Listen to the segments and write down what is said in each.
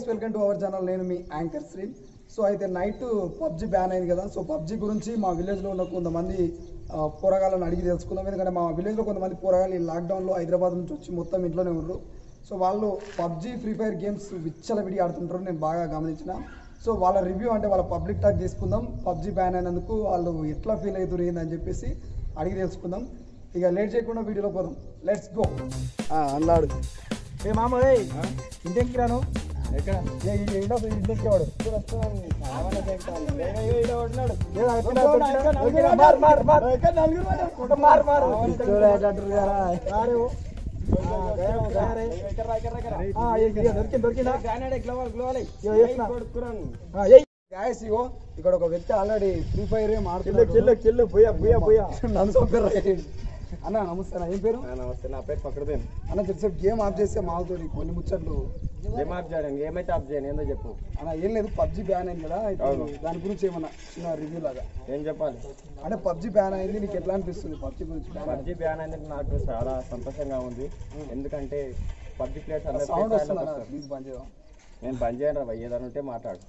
Welcome to our channel నేను మీ anchor Shri so అయితే నైట్ పబ్జి బ్యాన్ అయింది కదా సో పబ్జి గురించి మా విలేజ్లో ఉన్న కొంతమంది ఆ, పోరగాళ్ళని అడిగి తెలుసుకుందాం ఎందుకంటే మా విలేజ్లో కొంతమంది పోరగాళ్ళు ఈ లాక్డౌన్లో హైదరాబాద్ నుంచి వచ్చి మొత్తం ఇంట్లోనే ఉన్నారు సో వాళ్ళు పబ్జి ఫ్రీ ఫైర్ గేమ్స్ విచ్చల విడి ఆడుతుంటారు నేను బాగా గమనించిన సో వాళ్ళ రివ్యూ అంటే వాళ్ళ పబ్లిక్ టాక్ చేసుకుందాం పబ్జి బ్యాన్ అయినందుకు వాళ్ళు ఎట్లా ఫీల్ అవుతారు ఏందని చెప్పేసి అడిగి తెలుసుకుందాం ఇక లేట్ చేయకుండా వీడియోలో పోదాం లెట్స్ గో అన్నాడు ఏ మామ ఏయ్ ఇంటికి రాను ఎక్కడ ఇంటికి వాడు గాయస్ ఇగో ఇక్కడ ఒక వ్యక్తి ఆల్రెడీ ఫ్రీ ఫైర్ మాడుతున్నాడు నన్ను చంపారు అన్న నమస్తే అన్న ఏం పేరు నమస్తే నా పేరు పక్కడదేం అన్న చెప్పు గేమ్ ఆఫ్ చేస్తే మావుతుంది కొన్ని ముచ్చట్లు ఏం ఆఫ్ చేయడానికి ఏమైతే ఆఫ్ చేయను ఏందో చెప్పు అన్న ఏం లేదు పబ్జి బ్యాన్ అయింది కదా ఇప్పుడు అవును. దాని గురించి ఏమన్నా చిన్న రివ్యూ లాగా ఏం చెప్పాలి అంటే పబ్జి బ్యాన్ అయింది నీకు ఎట్లా అనిపిస్తుంది పబ్జి గురించి బ్యాన్ పబ్జి బ్యాన్ అనేది నాకు చాలా సంతోషంగా ఉంది ఎందుకంటే పబ్జి ప్లేయర్స్ అందరూ సౌండ్ free fire వస్తుంది లోకి అన్న వస్తారు. ప్లీజ్ బంద్ చేద్దాం నేను బంద్ చేయను రా ఏదైనా ఉంటే మాట్లాడు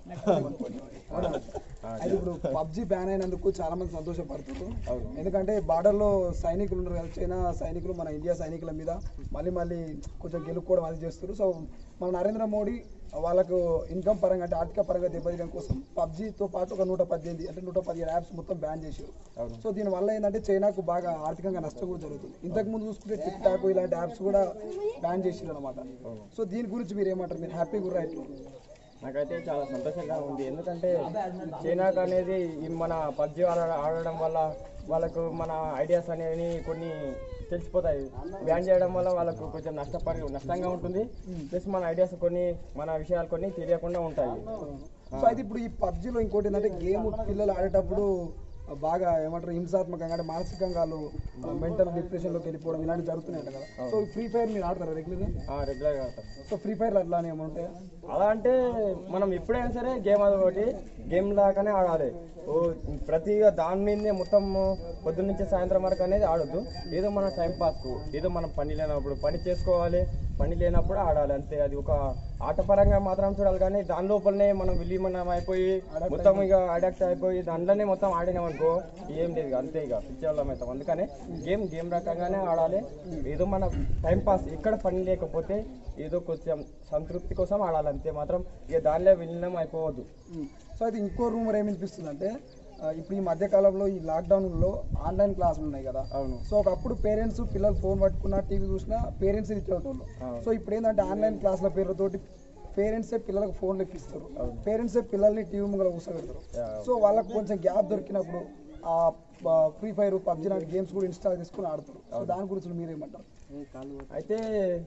అవునా? ఆ, అయితే ఇప్పుడు పబ్జి బ్యాన్ అయినందుకు చాలా మంది సంతోషపడుతున్నారు అవును. ఎందుకంటే బార్డర్ లో సైనికులు ఉన్నారు కదా చైనా సైనికులు మన ఇండియా సైనికుల మీద మళ్ళీ మళ్ళీ కొంచెం గెలుపుకోవడం అది చేస్తారు సో మన నరేంద్ర మోడీ వాళ్ళకు ఇన్కమ్ పరంగా అంటే ఆర్థిక పరంగా దెబ్బతీయడం కోసం పబ్జితో పాటు ఒక నూట పద్దెనిమిది అంటే నూట పదిహేను యాప్స్ మొత్తం బ్యాన్ చేశారు అవును. సో దీని వల్ల ఏంటంటే చైనాకు బాగా ఆర్థికంగా నష్టం కూడా జరుగుతుంది ఇంతకు ముందు చూసుకుంటే టిక్ టాక్ ఇలాంటి యాప్స్ కూడా బ్యాన్ చేసారు అనమాట సో దీని గురించి మీరు ఏమంటారు మీరు హ్యాపీ కూడా ఎట్లా నాకైతే చాలా సంతోషంగా ఉంది ఎందుకంటే చైనాకు అనేది ఈ మన పబ్జి ఆడడం వల్ల వాళ్ళకు మన ఐడియాస్ అనేవి కొన్ని తెలిసిపోతాయి బ్యాన్ చేయడం వల్ల వాళ్ళకు కొంచెం నష్టపరి నష్టంగా ఉంటుంది ప్లస్ మన ఐడియాస్ కొన్ని మన విషయాలు కొన్ని తెలియకుండా ఉంటాయి సో అయితే ఇప్పుడు ఈ పబ్జిలో ఇంకోటి ఏంటంటే గేమ్ పిల్లలు ఆడేటప్పుడు బాగా ఏమంటారు హింసాత్మకంగా అంటే మానసికంగా వాళ్ళు మెంటల్ డిప్రెషన్ లోకి వెళ్ళిపోవడం ఇలాంటివి జరుగుతున్నాయి కదా సో ఫ్రీ ఫైర్ మీరు ఆడతారా రెగ్యులర్గా రెగ్యులర్గా ఆడతాం సో ఫ్రీ ఫైర్ అట్లానే ఏమైనా ఉంటాయా అలా అంటే మనం ఎప్పుడైనా సరే గేమ్ అది ఒకటి గేమ్ లాగానే ఆడాలి ఓ ప్రతి దాని మీదనే మొత్తం పొద్దున్న నుంచి సాయంత్రం వరకు అనేది ఆడొద్దు ఏదో మన టైం పాస్కు ఏదో మనం పని లేనప్పుడు పని చేసుకోవాలి పని లేనప్పుడు ఆడాలి అంతే అది ఒక ఆటపరంగా మాత్రం చూడాలి కానీ దాని లోపలనే మనం విలీనం అయిపోయి మొత్తం ఇక అడాక్ట్ అయిపోయి దాంట్లోనే మొత్తం ఆడినాం అనుకో ఏం లేదు ఇక అంతే ఇక పిచ్చోళ్ళం అవుతాం అందుకనే గేమ్ గేమ్ రకంగానే ఆడాలి ఏదో మన టైం పాస్ ఎక్కడ పని లేకపోతే ఏదో కొంచెం సంతృప్తి కోసం ఆడాలి అంతే మాత్రం ఇక దానిలో విలీనం అయిపోవద్దు సో అయితే ఇంకో రూమర్ ఏమనిపిస్తుంది అంటే ఇప్పుడు ఈ మధ్య కాలంలో ఈ లాక్డౌన్లో ఆన్లైన్ క్లాసులు ఉన్నాయి కదా అవును సో ఒకప్పుడు పేరెంట్స్ పిల్లలు ఫోన్ పట్టుకున్నా టీవీ చూసినా పేరెంట్స్ ఇచ్చేటోళ్ళు అవును. సో ఇప్పుడు ఏంటంటే ఆన్లైన్ క్లాసుల పేర్లతోటి పేరెంట్సే పిల్లలకు ఫోన్లు ఇప్పిస్తారు అవును. పేరెంట్సే పిల్లల్ని టీవీ ముంగల కూర్చోబెడతారు Yeah. సో వాళ్ళకు కొంచెం గ్యాప్ దొరికినప్పుడు ఆ ఫ్రీ ఫైర్ పబ్జి లాంటి గేమ్స్ కూడా ఇన్స్టాల్ చేసుకుని ఆడతారు సో దాని గురించి మీరేమంటారు అయితే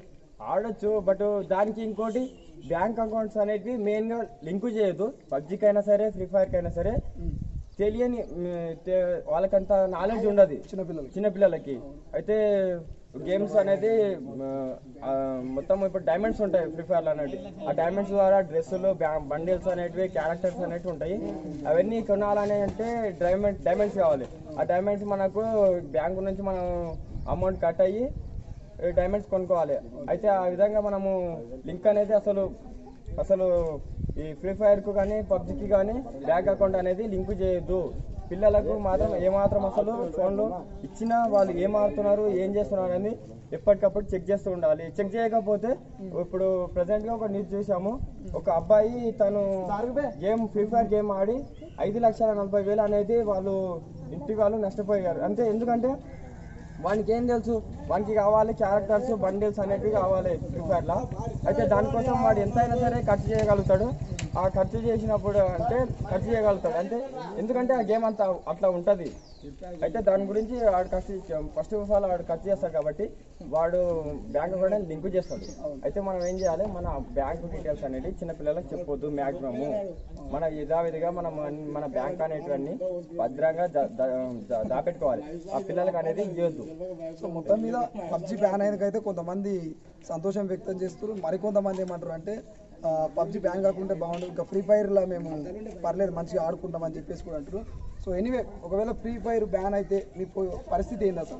ఆడొచ్చు బట్ దానికి ఇంకోటి బ్యాంక్ అకౌంట్స్ అనేటివి మెయిన్గా లింక్ చేయొద్దు పబ్జికైనా సరే ఫ్రీ ఫైర్కైనా సరే తెలియని మ్, తె- వాళ్ళకంత నాలెడ్జ్ ఉండదు చిన్నపిల్లలకి చిన్నపిల్లలకి అయితే గేమ్స్ అనేది మ్, ఆ, మొత్తం ఇప్పుడు డైమండ్స్ ఉంటాయి ఫ్రీ ఫైర్ అనేది ఆ డైమండ్స్ ద్వారా డ్రెస్సులు బండిల్స్ అనేటివి క్యారెక్టర్స్ అనేటివి ఉంటాయి అవన్నీ కొనాలని అంటే డైమండ్ డైమండ్స్ కావాలి ఆ డైమండ్స్ మనకు బ్యాంకు నుంచి మనం అమౌంట్ కట్ అయ్యి డైమండ్స్ కొనుక్కోవాలి అయితే ఆ విధంగా మనము లింక్ అనేది అసలు అసలు ఈ ఫ్రీ ఫైర్కు కానీ పబ్జికి కానీ బ్యాంక్ అకౌంట్ అనేది లింక్ చేయొద్దు పిల్లలకు మాత్రం ఏమాత్రం అసలు ఫోన్లో ఇచ్చినా వాళ్ళు ఏం ఆడుతున్నారు ఏం చేస్తున్నారు అని ఎప్పటికప్పుడు చెక్ చేస్తూ ఉండాలి చెక్ చేయకపోతే ఇప్పుడు present గా ఒక న్యూస్ చూసాము ఒక అబ్బాయి తను గేమ్ ఫ్రీ ఫైర్ గేమ్ ఆడి ఐదు లక్షల నలభై వేలు అనేది వాళ్ళు ఇంటి వాళ్ళు నష్టపోయారు అంతే ఎందుకంటే వానికి ఏం తెలుసు వానికి కావాలి క్యారెక్టర్స్ బండిల్స్ అనేటివి కావాలి ఫ్రీ ఫైర్లో అయితే దానికోసం వాడు ఎంతైనా సరే ఖర్చు చేయగలుగుతాడు ఆ ఖర్చు చేసినప్పుడు అంటే ఖర్చు చేయగలుగుతాడు అంటే ఎందుకంటే ఆ గేమ్ అంతా అట్లా ఉంటుంది అయితే దాని గురించి వాడు ఖర్చు ఫస్ట్ ఆఫ్ ఆల్ వాడు ఖర్చు చేస్తాడు కాబట్టి వాడు బ్యాంక్ కూడా లింక్ చేస్తాడు అయితే మనం ఏం చేయాలి మన బ్యాంక్ డీటెయిల్స్ అనేది చిన్నపిల్లలకు చెప్పొద్దు మ్యాక్సిమము మన యథావిధిగా మనం అన్ని- మన బ్యాంక్ అనేటివన్నీ భద్రంగా దా- దా- దా- దాపెట్టుకోవాలి ఆ పిల్లలకు అనేది ఇవ్వద్దు సో మొత్తం మీద పబ్జి బ్యాన్ అయినకైతే కొంతమంది సంతోషం వ్యక్తం చేస్తారు మరికొంతమంది ఏమంటారు అంటే పబ్జి బ్యాన్ కాకుంటే బాగుండు ఇంకా ఫ్రీ ఫైర్లో మేము పర్లేదు మంచిగా ఆడుకుంటాం అని చెప్పేసి కూడా అంటారు సో ఎనీవే ఒకవేళ ఫ్రీ ఫైర్ బ్యాన్ అయితే మీ పో- పరిస్థితి ఏంది అసలు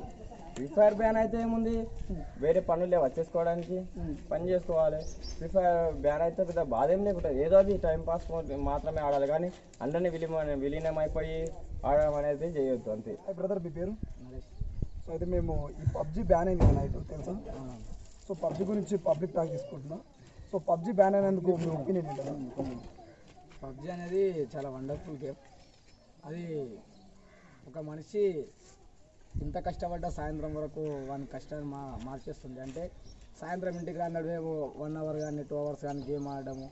ఫ్రీ ఫైర్ బ్యాన్ అయితే ఏముంది వేరే పనులు లేవా చేసుకోవడానికి పని చేసుకోవాలి ఫ్రీ ఫైర్ బ్యాన్ అయితే పెద్ద బాధ ఏం లేకుంటుంది ఏదో అది టైం పాస్ మాత్రమే ఆడాలి కానీ అందరినీ విలీనం విలీనం అయిపోయి ఆడడం అనేది చేయొద్దు అంతే బ్రదర్ మీ పేరు సో అయితే మేము ఈ పబ్జి బ్యాన్ అయింది కదా నైట్ తెలుసా సో పబ్జి గురించి పబ్లిక్ టాక్ తీసుకుంటున్నాం సో పబ్జి బ్యాన్ అయినందుకు మీ ఒపీనియన్ ఏంటంటే పబ్జి అనేది చాలా వండర్ఫుల్ గేమ్ అది ఒక మనిషి ఇంత కష్టపడ్డ సాయంత్రం వరకు వాని కష్టాన్ని మా మార్చేస్తుంది అంటే సాయంత్రం ఇంటికి రాన్నాడు వన్ అవర్ కానీ టూ అవర్స్ కానీ గేమ్ ఆడడము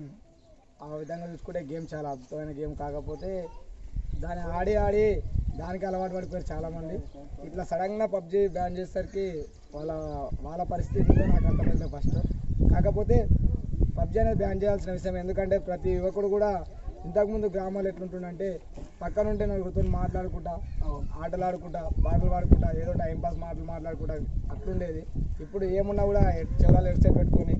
ఆ విధంగా చూసుకుంటే గేమ్ చాలా అద్భుతమైన గేమ్ కాకపోతే దాన్ని ఆడి ఆడి దానికి అలవాటు పడిపోయారు చాలామంది ఇట్లా సడన్గా పబ్జి బ్యాన్ చేసేసరికి వాళ్ళ వాళ్ళ పరిస్థితి ఏంటో నాకు అర్థమైంది ఫస్ట్ కాకపోతే పబ్జి అనేది బ్యాన్ చేయాల్సిన విషయం ఎందుకంటే ప్రతి యువకుడు కూడా ఇంతకుముందు గ్రామాలు ఎట్లుంటుండంటే పక్కన ఉంటే నలుగురితో మాట్లాడుకుంటా ఆటలు ఆడుకుంటా పాటలు పాడుకుంటా ఏదో టైం పాస్ మాటలు మాట్లాడుకుంటా అట్లుండేది ఇప్పుడు ఏమున్నా కూడా చెవులలో హెడ్సెట్ పెట్టుకొని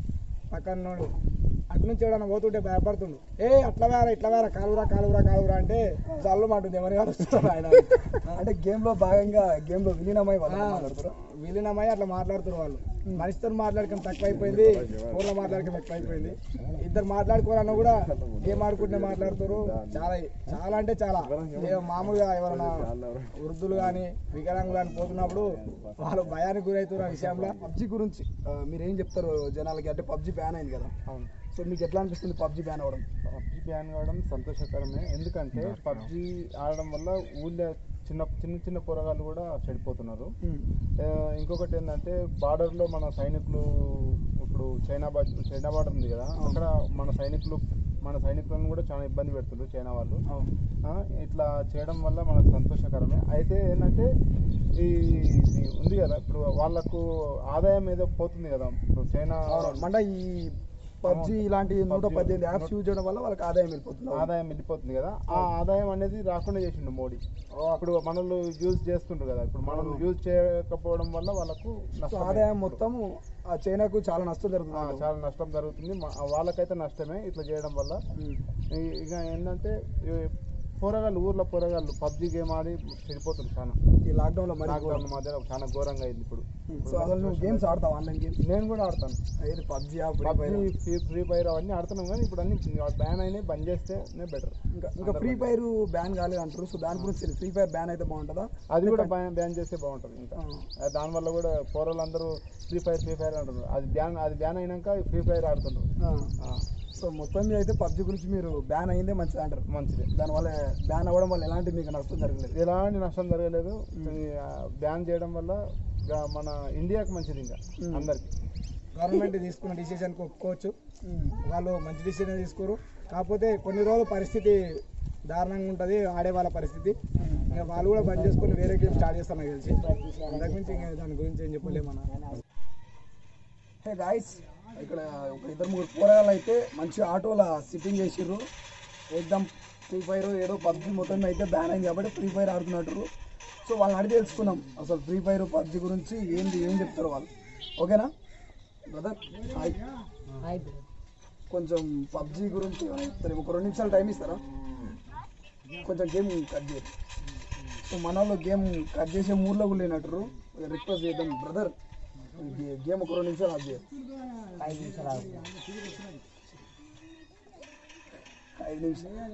పక్కనోడు అటు నుంచి ఎవడన్నా పోతుంటే భయపడుతుండు ఏ అట్లా వేరా ఇట్లా వేరా కాలురా కాలురా కాలురా అంటే జల్లు మాటుంది ఎవరి వస్తున్నారు ఆయన అంటే గేమ్ లో భాగంగా గేమ్ లో విలీనమై వాళ్ళు మాట్లాడుతారు విలీనమై అట్లా మాట్లాడుతారు వాళ్ళు మనిషితో మాట్లాడకం తక్కువ అయిపోయింది ఫోన్లో మాట్లాడకం ఎక్కువ అయిపోయింది ఇద్దరు మాట్లాడుకోవాలన్నా కూడా గేమ్ ఆడుకుంటే మాట్లాడుతారు చాలా చాలా అంటే చాలా ఏ మామూలుగా ఎవరైనా వృద్ధులు కానీ వికలాంగులు కానీ పోతున్నప్పుడు వాళ్ళు భయానికి గురవుతున్న విషయంలో పబ్జి గురించి ఆ, మీరు ఏం చెప్తారు జనాలకి అంటే పబ్జి బ్యాన్ అయింది కదా అవును సో మీకు ఎట్లా అనిపిస్తుంది పబ్జి బ్యాన్ అవ్వడం పబ్జి బ్యాన్ కావడం సంతోషకరమే ఎందుకంటే పబ్జి ఆడడం వల్ల ఊళ్ళో చిన్న చిన్న చిన్న పొరగాళ్ళు కూడా చెడిపోతున్నారు ఆ, ఇంకొకటి ఏంటంటే బార్డర్లో మన సైనికులు ఇప్పుడు చైనా బా చైనా బార్డర్ ఉంది కదా అక్కడ మన సైనికులు మన సైనికులను కూడా చాలా ఇబ్బంది పెడుతున్నారు చైనా వాళ్ళు ఆ, ఇట్లా చేయడం వల్ల మనకు సంతోషకరమే అయితే ఏంటంటే ఈ ఇది ఉంది కదా ఇప్పుడు వాళ్ళకు ఆదాయం ఏదో పోతుంది కదా ఇప్పుడు చైనా అంటే ఈ పబ్జి ఇలాంటి నూట PUBG, పద్దెనిమిది యాప్స్ నూట- యూజ్ చేయడం వల్ల వాళ్ళకి ఆదాయం వెళ్ళిపోతుంది ఆదాయం వెళ్ళిపోతుంది కదా ఆ ఆదాయం అనేది రాకుండా చేసిండు మోడీ ఇప్పుడు మనల్ని యూజ్ చేస్తుండ్రు కదా ఇప్పుడు మనల్ని యూజ్ చేయకపోవడం వల్ల వాళ్ళకు సో నష్టమే. ఆదాయం మొత్తం ఆ చైనాకు చాలా నష్టం ఆ, జరుగుతుంది చాలా నష్టం జరుగుతుంది మా- వాళ్ళకైతే నష్టమే ఇట్లా చేయడం వల్ల ఈ- ఇక ఏంటంటే ఈ పోరగాళ్ళు ఊర్లో పోరగాళ్ళు పబ్జి గేమ్ ఆడి చెడిపోతుంది చాలా ఈ లాక్డౌన్ లో మరి లాక్డౌన్ మధ్య చాలా ఘోరంగా అయింది ఇప్పుడు సో అసలు నువ్వు గేమ్స్ ఆడతావు ఆన్లైన్ గేమ్స్ నేను కూడా ఆడతాను ఏది PUBG PUBG free free fire అవన్నీ ఆడుతున్నాం కానీ ఇప్పుడు అన్ని బ్యాన్ అయినాయి బంద్ చేస్తేనే బెటర్ ఇంకా ఇంకా ఫ్రీ ఫైర్ బ్యాన్ కాలేదు అంటారు సో దాని గురించి ఫ్రీ ఫైర్ బ్యాన్ అయితే బాగుంటుందా అది కూడా బ్యాన్ బ్యాన్ చేస్తే బాగుంటుంది ఇంకా ఆ, దానివల్ల కూడా పోరలందరూ ఫ్రీ ఫైర్ ఫ్రీ ఫైర్ అంటున్నారు అది బ్యాన్ అది బ్యాన్ అయినాక ఫ్రీ ఫైర్ ఆడుతున్నారు ఆ, సో మొత్తం మీద అయితే పబ్జి గురించి మీరు బ్యాన్ అయిందే మంచిది అంటారు మంచిది దానివల్ల బ్యాన్ అవ్వడం వల్ల ఎలాంటి మీకు నష్టం జరగలేదు ఎలాంటి నష్టం జరగలేదు బ్యాన్ చేయడం వల్ల ఇక మన ఇండియాకి మంచిది ఇంకా మ్మ్. అందరికి గవర్నమెంట్ తీసుకున్న డిసిషన్కి ఒప్పుకోవచ్చు వాళ్ళు మంచి డిసిషన్ తీసుకోరు కాకపోతే కొన్ని రోజులు పరిస్థితి దారుణంగా ఉంటుంది ఆడే వాళ్ళ పరిస్థితి ఇంకా వాళ్ళు కూడా బంద్ చేసుకొని వేరే గేమ్ స్టార్ట్ చేస్తాను నాకు తెలిసి అంతకుమించి ఇంకా దాని గురించి ఏం చెప్పలేమన్నా హే గాయస్ ఇక్కడ ఒక ఇద్దరు ముగ్గురు కూరగాయలు అయితే మంచి ఆటోల సిట్టింగ్ చేసిర్రు ఎగ్జామ్ ఫ్రీ ఫైర్ ఏదో పబ్జి మొత్తం అయితే బ్యాన్ అయింది కాబట్టి ఫ్రీ ఫైర్ ఆడుతున్నట్టు సో వాళ్ళని అడిగి తెలుసుకున్నాం అసలు ఫ్రీ ఫైర్ పబ్జి గురించి ఏంది ఏం చెప్తారు వాళ్ళు ఓకేనా బ్రదర్ హాయ్ కొంచెం పబ్జి గురించి ఏమైనా చెప్తారు ఒక రెండు నిమిషాలు టైం ఇస్తారా కొంచెం గేమ్ కట్ చేయరు సో మన వాళ్ళు గేమ్ కట్ చేసే మూడ్లో కూడా లేనట్టు రిక్వెస్ట్ చేద్దాం బ్రదర్ గేమ్ ఒక రెండు నిమిషాలు ఆఫ్ చేయరు ఐదు నిమిషాలు ఐదు నిమిషాలు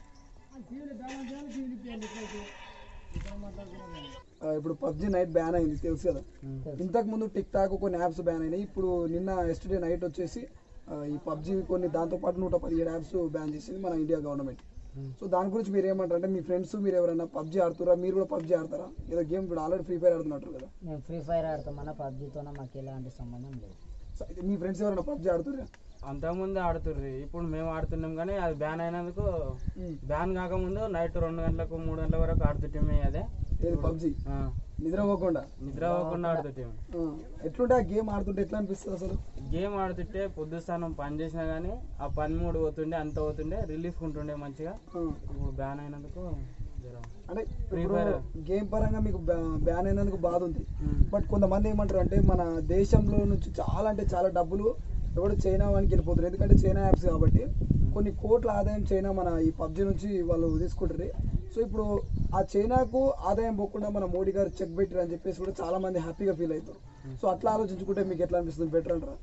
ఆ, ఇప్పుడు పబ్జి నైట్ బ్యాన్ అయింది తెలుసు కదా ఇంతకు ముందు టిక్ టాక్ కొన్ని యాప్స్ బ్యాన్ అయినాయి ఇప్పుడు నిన్న ఎస్టర్డే నైట్ వచ్చేసి ఆ, ఈ పబ్జి కొన్ని దాంతో పాటు నూట పదిహేడు యాప్స్ బ్యాన్ చేసింది మన ఇండియా గవర్నమెంట్ సో దాని గురించి మీరు ఏమంటారు అంటే మీ ఫ్రెండ్స్ మీరు ఎవరైనా పబ్జి ఆడుతారా మీరు కూడా పబ్జి ఆడతారా ఏదో గేమ్ ఇప్పుడు ఆల్రెడీ ఫ్రీ ఫైర్ ఆడుతున్నట్టు కదా మేము ఫ్రీ ఫైర్ ఆడతామన్నా పబ్జితోనే మాకు ఎలాంటి సంబంధం లేదు సో అయితే మీ ఫ్రెండ్స్ ఎవరైనా పబ్జి ఆడుతురా అంతకుముందే ఆడుతుర్రి ఇప్పుడు మేము ఆడుతున్నాం కానీ అది బ్యాన్ అయినందుకు బ్యాన్ కాకముందు నైట్ రెండు గంటలకు మూడు గంటల వరకు ఆడుతుంటే అదే ఏది పబ్జి ఆ, నిద్రపోకుండా నిద్ర పోకుండా ఆడుతుంటే ఆ, ఎట్లుంటే ఆ గేమ్ ఆడుతుంటే ఎట్లా అనిపిస్తుంది అసలు గేమ్ ఆడుతుంటే పొద్దు స్థానం పని చేసినా కానీ ఆ పని మూడు పోతుండే అంత పోతుండే రిలీఫ్ ఉంటుండే మంచిగా ఆ. ఇప్పుడు బ్యాన్ అయినందుకు జర అంటే Free ఇప్పుడు Fire. గేమ్ పరంగా మీకు బ్యా- బ్యాన్ అయినందుకు బాధ ఉంది ఉమ్. బట్ కొంతమంది ఏమంటారు అంటే మన దేశంలో నుంచి చాలా అంటే చాలా డబ్బులు ఎవడు చైనా వానికి వెళ్ళిపోతారు ఎందుకంటే చైనా యాప్స్ కాబట్టి కొన్ని కోట్ల ఆదాయం చైనా మన ఈ పబ్జి నుంచి వాళ్ళు తీసుకుంటారు సో ఇప్పుడు ఆ చైనాకు ఆదాయం పోకుండా మన మోడీ గారు చెక్ పెట్టారు అని చెప్పేసి కూడా చాలా మంది హ్యాపీగా ఫీల్ అవుతారు సో అట్లా ఆలోచించుకుంటే మీకు ఎట్లా అనిపిస్తుంది బెటర్ అంటారా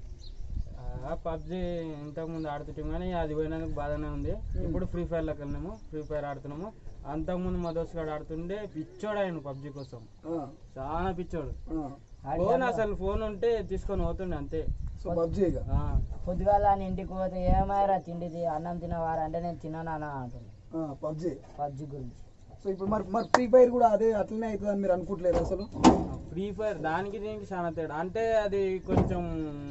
పబ్జి ఇంతకుముందు ఆడుతుంటాం కానీ అది పోయినందుకు బాగానే ఉంది ఇప్పుడు ఫ్రీ ఫైర్లోకి వెళ్ళినాము ఫ్రీ ఫైర్ ఆడుతున్నాము అంతకుముందు మా దోస్తు గాడు ఆడుతుండే పిచ్చోడు ఆయన పబ్జి కోసం ఆ, చాలా పిచ్చోడు ఆ. ఫోన్ అసలు ఫోన్ ఉంటే తీసుకొని పోతుండే అంతే సో పబ్జి ఇక ఆ, పొద్దుగాల నేను ఇంటికి పోతే ఏమాయరా తిండిది అన్నం తినవారా అంటే నేను తినను అన్న అంటుంది పబ్జి పబ్జి గురించి సో ఇప్పుడు మరి మరి ఫ్రీ ఫైర్ కూడా అదే అట్లనే అవుతుంది అని మీరు అనుకుంటలేరు అసలు ఫ్రీ ఫైర్ దానికి దీనికి చాలా తేడా అంటే అది కొంచెం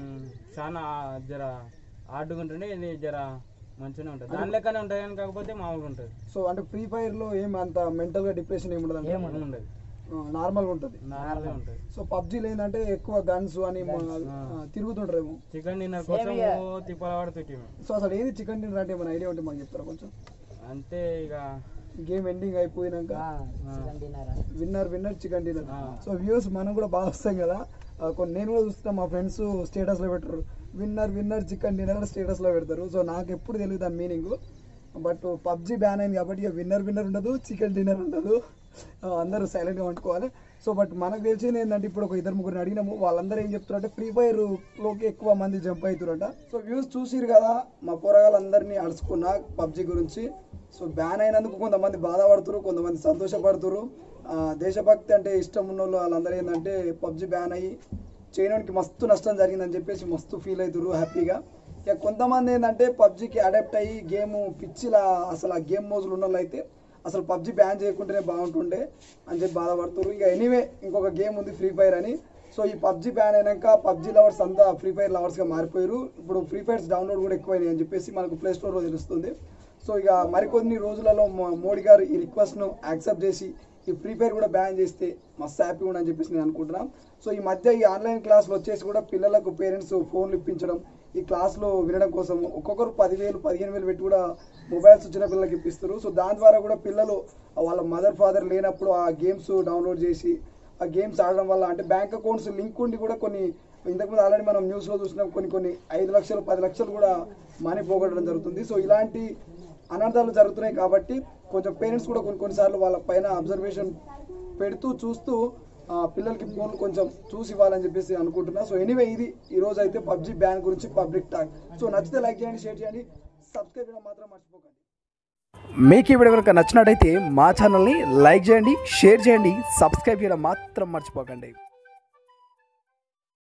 చాలా జర హార్డ్గా ఉంటుండే ఇది జర మంచిగానే ఉంటుంది దాని లెక్కనే ఉంటుంది కానీ కాకపోతే మామూలుగా ఉంటుంది సో అంటే ఫ్రీ ఫైర్ లో ఏం అంత మెంటల్ గా డిప్రెషన్ ఏమి ఉండదు ఏమి ఉండదు నార్మల్ గా ఉంటుంది నార్మల్గా ఉంటుంది సో పబ్జీలో ఏంటంటే ఎక్కువ గన్స్ అని మా- ఆ, తిరుగుతుంటారేమో చికెన్ డిన్నర్ కోసం తిప్పల పడుతుంటే సో అసలు ఏది చికెన్ డిన్నర్ అంటే మన ఐడియా ఉంటే మాకు చెప్తారా కొంచెం అంతే ఇక గేమ్ ఎండింగ్ అయిపోయినాక చికెన్ డిన్నర్ అని విన్నర్ విన్నర్ చికెన్ డిన్నర్ ఆ. సో వ్యూస్ మనం కూడా బాగా వస్తాం కదా ఆ, కొన్ని నేను కూడా చూస్తున్నా మా ఫ్రెండ్స్ స్టేటస్ లో పెట్టారు winner winner chicken dinner status లో పెడతారు సో నాకు ఎప్పుడు తెలియదు దాని మీనింగ్ బట్ పబ్జి బ్యాన్ అయింది కాబట్టి ఇక విన్నర్ విన్నర్ ఉండదు చికెన్ డిన్నర్ ఉండదు ఆ, అందరూ సైలెంట్గా వండుకోవాలి సో బట్ మనకు తెలిసింది ఏంటంటే ఇప్పుడు ఒక ఇద్దరు ముగ్గురిని అడిగినాము వాళ్ళందరూ ఏం చెప్తారంటే ఫ్రీ ఫైర్ లోకి ఎక్కువ మంది జంప్ అవుతారంట సో వ్యూస్ చూసిరు కదా మా పోరగాళ్ళందరినీ అడుచుకున్నా పబ్జి గురించి సో బ్యాన్ అయినందుకు కొంతమంది బాధపడుతున్నారు కొంతమంది సంతోషపడుతున్నారు ఆ, దేశభక్తి అంటే ఇష్టం ఉన్న వాళ్ళు వాళ్ళందరూ ఏంటంటే పబ్జి బ్యాన్ అయ్యి చైనాకి మస్తు నష్టం జరిగిందని చెప్పేసి మస్తు ఫీల్ అవుతారు హ్యాపీగా ఇక కొంతమంది ఏంటంటే పబ్జికి అడాప్ట్ అయ్యి గేమ్ పిచ్చిలా అసలు ఆ గేమ్ మోజులు ఉన్న వాళ్ళు అయితే అసలు పబ్జి బ్యాన్ చేయకుంటేనే బాగుంటుండే అని చెప్పి బాధపడుతున్నారు ఇక ఎనీవే ఇంకొక గేమ్ ఉంది ఫ్రీ ఫైర్ అని సో ఈ పబ్జి బ్యాన్ అయినాక పబ్జి లవర్స్ అంతా ఫ్రీ ఫైర్ లవర్స్గా మారిపోయారు ఇప్పుడు ఫ్రీ ఫైర్స్ డౌన్లోడ్ కూడా ఎక్కువైనాయి అని చెప్పేసి మనకు ప్లే స్టోర్లో తెలుస్తుంది సో ఇక మరికొన్ని రోజులలో మో- మోడీ గారు ఈ రిక్వెస్ట్ను యాక్సెప్ట్ చేసి ఈ ఫ్రీ ఫైర్ కూడా బ్యాన్ చేస్తే మస్తు హ్యాపీ కూడా అని చెప్పేసి నేను అనుకుంటున్నాను సో ఈ మధ్య ఈ ఆన్లైన్ క్లాసులు వచ్చేసి కూడా పిల్లలకు పేరెంట్స్ ఫోన్లు ఇప్పించడం ఈ క్లాస్లో వినడం కోసం ఒక్కొక్కరు పదివేలు పదిహేను వేలు పెట్టి కూడా మొబైల్స్ చిన్న పిల్లలకి ఇప్పిస్తారు సో దాని ద్వారా కూడా పిల్లలు వాళ్ళ మదర్ ఫాదర్ లేనప్పుడు ఆ గేమ్స్ డౌన్లోడ్ చేసి ఆ గేమ్స్ ఆడడం వల్ల అంటే బ్యాంక్ అకౌంట్స్ లింక్ ఉండి కూడా కొన్ని ఇంతకుముందు ఆల్రెడీ మనం న్యూస్లో చూసినాం కొన్ని కొన్ని ఐదు లక్షలు పది లక్షలు కూడా మనీ పోగొట్టడం జరుగుతుంది సో ఇలాంటి అనర్థాలు జరుగుతున్నాయి కాబట్టి కొంచెం పేరెంట్స్ కూడా కొన్ని కొన్నిసార్లు వాళ్ళ పైన అబ్జర్వేషన్ పెడుతూ చూస్తూ ఆ, పిల్లలకి ఫోన్లు కొంచెం చూసి ఇవ్వాలని చెప్పేసి అనుకుంటున్నా సో ఎనీవే ఇది ఈ రోజు అయితే పబ్జి బ్యాన్ గురించి పబ్లిక్ టాక్ సో నచ్చితే లైక్ చేయండి షేర్ చేయండి సబ్స్క్రైబ్ చేయడం మాత్రం మర్చిపోకండి మీకు ఈ వీడియో కనుక నచ్చినట్టయితే మా ఛానల్ని లైక్ చేయండి షేర్ చేయండి సబ్స్క్రైబ్ చేయడం మాత్రం మర్చిపోకండి